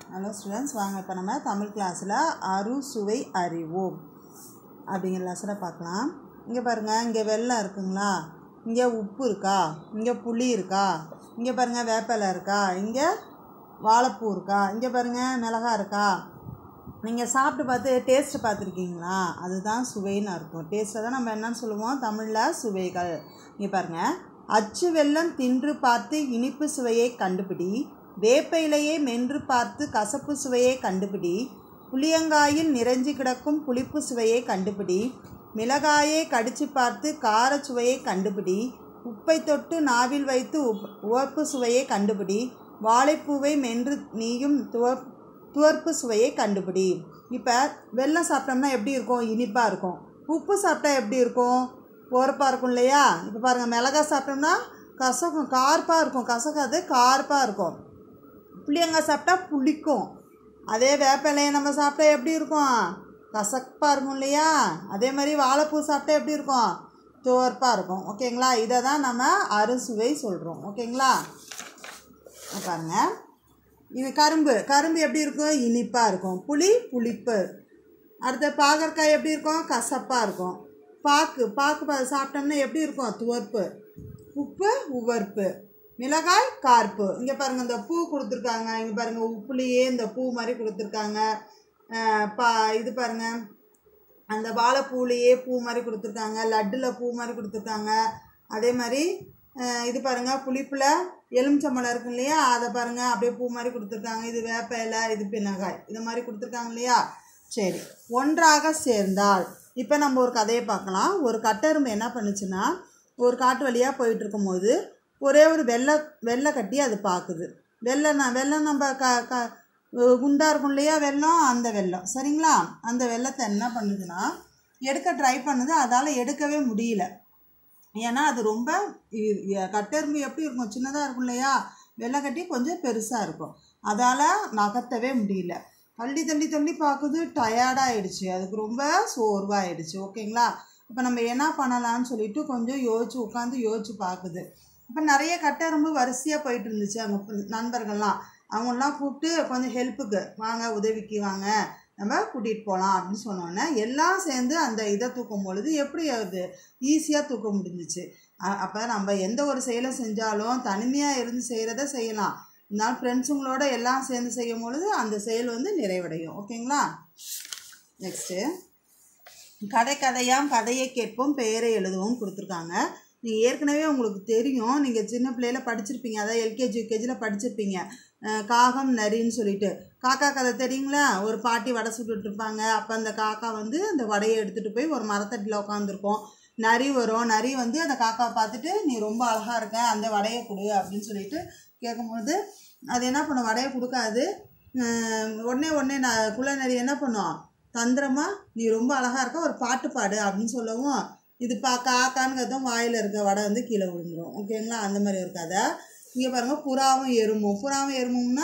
hello students வாங்க இப்போ நம்ம தமிழ் கிளாஸில் அறுசுவை அறிவோம் அப்படிங்கிற லெசனை பார்க்கலாம் இங்கே பாருங்கள் இங்கே வெல்லம் இருக்குங்களா இங்கே உப்பு இருக்கா இங்கே புளி இருக்கா இங்கே பாருங்கள் வேப்பிலை இருக்கா இங்கே வாழைப்பூ இருக்கா இங்கே பாருங்கள் மிளகா இருக்கா நீங்கள் சாப்பிட்டு பார்த்து டேஸ்ட்டு பார்த்துருக்கீங்களா அதுதான் சுவைன்னு அர்த்தம் டேஸ்ட்டை தான் நம்ம என்னன்னு சொல்லுவோம் தமிழில் சுவைகள் இங்கே பாருங்கள் அச்சு வெல்லம் தின்று பார்த்து இனிப்பு சுவையை கண்டுபிடி வேப்ப இலையை மென்று பார்த்து கசப்பு சுவையை கண்டுபிடி புளியங்காயில் நிறைஞ்சு கிடக்கும் புளிப்பு சுவையை கண்டுபிடி மிளகாயை கடிச்சு பார்த்து கார சுவையை கண்டுபிடி உப்பை தொட்டு நாவில் வைத்து உப் உவப்பு சுவையை கண்டுபிடி வாழைப்பூவை மென்று நீயும் துவ துவர்ப்பு சுவையை கண்டுபிடி இப்போ வெல்லம் சாப்பிட்டோம்னா எப்படி இருக்கும் இனிப்பாக இருக்கும் உப்பு சாப்பிட்டா எப்படி இருக்கும் உரப்பாக இருக்கும் இல்லையா இப்போ பாருங்கள் மிளகா சாப்பிட்டோம்னா கசக்கும் கார்ப்பாக இருக்கும் கசக்காது கார்ப்பாக இருக்கும் புளியங்காய் சாப்பிட்டா புளிக்கும் அதே வேப்பிலையை நம்ம சாப்பிட்டா எப்படி இருக்கும் கசப்பாக இருக்கும் இல்லையா அதே மாதிரி வாழைப்பூ சாப்பிட்டா எப்படி இருக்கும் துவர்ப்பாக இருக்கும் ஓகேங்களா இதை தான் நம்ம அறுசுவை சொல்கிறோம் ஓகேங்களா பாருங்க இது கரும்பு கரும்பு எப்படி இருக்கும் இனிப்பாக இருக்கும் புளி புளிப்பு அடுத்த பாகற்காய் எப்படி இருக்கும் கசப்பாக இருக்கும் பாக்கு பாக்கு பா சாப்பிட்டோம்னா எப்படி இருக்கும் துவர்ப்பு உப்பு உவர்ப்பு மிளகாய் கார்ப்பு இங்கே பாருங்கள் இந்த பூ கொடுத்துருக்காங்க இங்கே பாருங்கள் உப்புலேயே இந்த பூ மாதிரி கொடுத்துருக்காங்க பா இது பாருங்கள் அந்த வாழைப்பூலேயே பூ மாதிரி கொடுத்துருக்காங்க லட்டில் பூ மாதிரி கொடுத்துருக்காங்க அதே மாதிரி இது பாருங்கள் புளிப்பில் எலுமிச்சம்பழம் இருக்கு இல்லையா அதை பாருங்கள் அப்படியே பூ மாதிரி கொடுத்துருக்காங்க இது வேப்ப இலை இது பின்னகாய் இது மாதிரி கொடுத்துருக்காங்க இல்லையா சரி ஒன்றாக சேர்ந்தால் இப்போ நம்ம ஒரு கதையை பார்க்கலாம் ஒரு கட்டெரும்பு என்ன பண்ணுச்சுன்னா ஒரு காட்டு வழியாக போயிட்டு இருக்கும்போது ஒரே ஒரு வெள்ளை வெள்ளை கட்டி அது பார்க்குது வெள்ளை வெள்ளம் நம்ம க க குண்டாக இருக்கும் இல்லையா வெள்ளம் அந்த வெள்ளம் சரிங்களா அந்த வெள்ளத்தை என்ன பண்ணுதுன்னா எடுக்க ட்ரை பண்ணுது அதால் எடுக்கவே முடியல ஏன்னா அது ரொம்ப கட்டெரும்பு எப்படி இருக்கும் சின்னதாக இருக்கும் இல்லையா வெள்ளை கட்டி கொஞ்சம் பெருசாக இருக்கும் அதால் நகர்த்தவே முடியல தள்ளி தள்ளி தள்ளி பார்க்குது டயர்டாகிடுச்சு அதுக்கு ரொம்ப சோர்வாகிடுச்சு ஓகேங்களா இப்போ நம்ம என்ன பண்ணலான்னு சொல்லிட்டு கொஞ்சம் யோசிச்சு உட்காந்து யோசிச்சு பார்க்குது இப்போ நிறைய கட்டெரும்பு வரிசையாக போயிட்டு இருந்துச்சு அங்கே நண்பர்கள்லாம் அவங்களாம் கூப்பிட்டு கொஞ்சம் ஹெல்ப்புக்கு வாங்க உதவிக்கு வாங்க நம்ம கூட்டிகிட்டு போகலாம் அப்படின்னு சொன்னோன்னே எல்லாம் சேர்ந்து அந்த இதை தூக்கும் பொழுது எப்படி அது ஈஸியாக தூக்க முடிஞ்சிச்சு அப்போ நம்ம எந்த ஒரு செயலை செஞ்சாலும் தனிமையாக இருந்து செய்கிறத செய்யலாம் இருந்தாலும் ஃப்ரெண்ட்ஸுங்களோட எல்லாம் சேர்ந்து செய்யும் பொழுது அந்த செயல் வந்து நிறைவடையும் ஓகேங்களா நெக்ஸ்ட்டு கதை கதையாம் கதையை கேட்போம் பெயரை எழுதவும் கொடுத்துருக்காங்க நீங்கள் ஏற்கனவே உங்களுக்கு தெரியும் நீங்கள் சின்ன பிள்ளையில படிச்சிருப்பீங்க அதாவது எல்கேஜி யூகேஜியில் படிச்சிருப்பீங்க காகம் நரின்னு சொல்லிட்டு காக்கா கதை தெரியுங்களா ஒரு பாட்டி வடை சுட்டுட்டு இருப்பாங்க அப்போ அந்த காக்கா வந்து அந்த வடையை எடுத்துகிட்டு போய் ஒரு மரத்தட்டில் உட்காந்துருக்கோம் நரி வரும் நரி வந்து அந்த காக்காவை பார்த்துட்டு நீ ரொம்ப அழகாக இருக்க அந்த வடையை கொடு அப்படின்னு சொல்லிட்டு கேட்கும்போது அது என்ன பண்ணும் வடையை கொடுக்காது உடனே உடனே நான் குள்ள நரி என்ன பண்ணும் தந்திரமாக நீ ரொம்ப அழகாக இருக்க ஒரு பாட்டு பாடு அப்படின்னு சொல்லவும் இது பா காக்கான்னு வாயில் இருக்க வடை வந்து கீழே விழுந்துடும் ஓகேங்களா அந்த மாதிரி ஒரு கதை இங்கே பாருங்கள் புறாவும் எறும்பும் புறாவும் எறும்பும்னா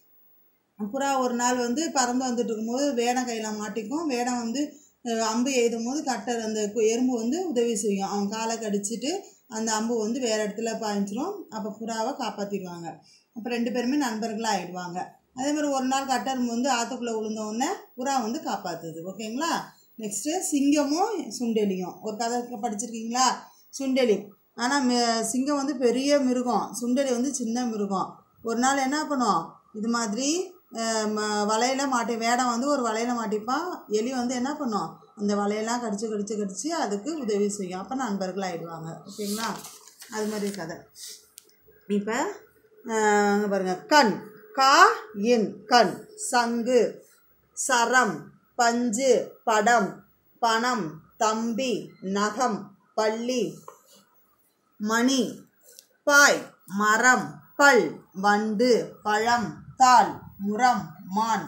புறா ஒரு நாள் வந்து பறந்து வந்துட்டு இருக்கும்போது வேடம் கையில் மாட்டிக்கும் வேடம் வந்து அம்பு எய்தும் போது கட்டர் அந்த எறும்பு வந்து உதவி செய்யும் அவன் காலை கடிச்சிட்டு அந்த அம்பு வந்து வேறு இடத்துல பாய்ச்சிரும் அப்போ புறாவை காப்பாற்றிடுவாங்க அப்போ ரெண்டு பேருமே நண்பர்களாக ஆகிடுவாங்க அதே மாதிரி ஒரு நாள் கட்டெரும்பு வந்து ஆற்றுக்குள்ளே விழுந்தோடனே புறா வந்து காப்பாற்றுது ஓகேங்களா நெக்ஸ்ட்டு சிங்கமும் சுண்டெலியும் ஒரு கதை படிச்சிருக்கீங்களா சுண்டெலி ஆனால் சிங்கம் வந்து பெரிய மிருகம் சுண்டெலி வந்து சின்ன மிருகம் ஒரு நாள் என்ன பண்ணும் இது மாதிரி வலையில மாட்டி வேடம் வந்து ஒரு வலையில மாட்டிப்பான் எலி வந்து என்ன பண்ணும் அந்த வலையெல்லாம் கடிச்சு கடிச்சு கடிச்சு அதுக்கு உதவி செய்யும் அப்போ நண்பர்கள் ஆகிடுவாங்க ஓகேங்களா அது மாதிரி கதை இப்போ பாருங்கள் கண் கா இன் கண் சங்கு சரம் பஞ்சு படம் பணம் தம்பி நகம் பள்ளி மணி பாய் மரம் பல் வண்டு பழம் தாள் முரம் மான்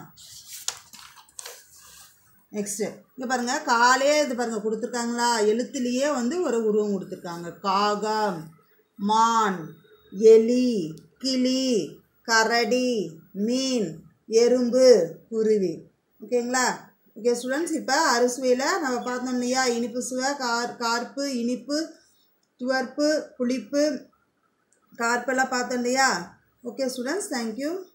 நெக்ஸ்ட்டு இங்கே பாருங்கள் காலே இது பாருங்கள் கொடுத்துருக்காங்களா எழுத்துலேயே வந்து ஒரு உருவம் கொடுத்துருக்காங்க காகம் மான் எலி கிளி கரடி மீன் எறும்பு குருவி ஓகேங்களா ஓகே ஸ்டூடெண்ட்ஸ் இப்போ அறுசுவையில் நம்ம பார்த்தோம் இல்லையா இனிப்பு சுவை கார் கார்ப்பு இனிப்பு துவர்ப்பு புளிப்பு கார்ப்பெல்லாம் பார்த்தோம் இல்லையா ஓகே ஸ்டூடெண்ட்ஸ் தேங்க்யூ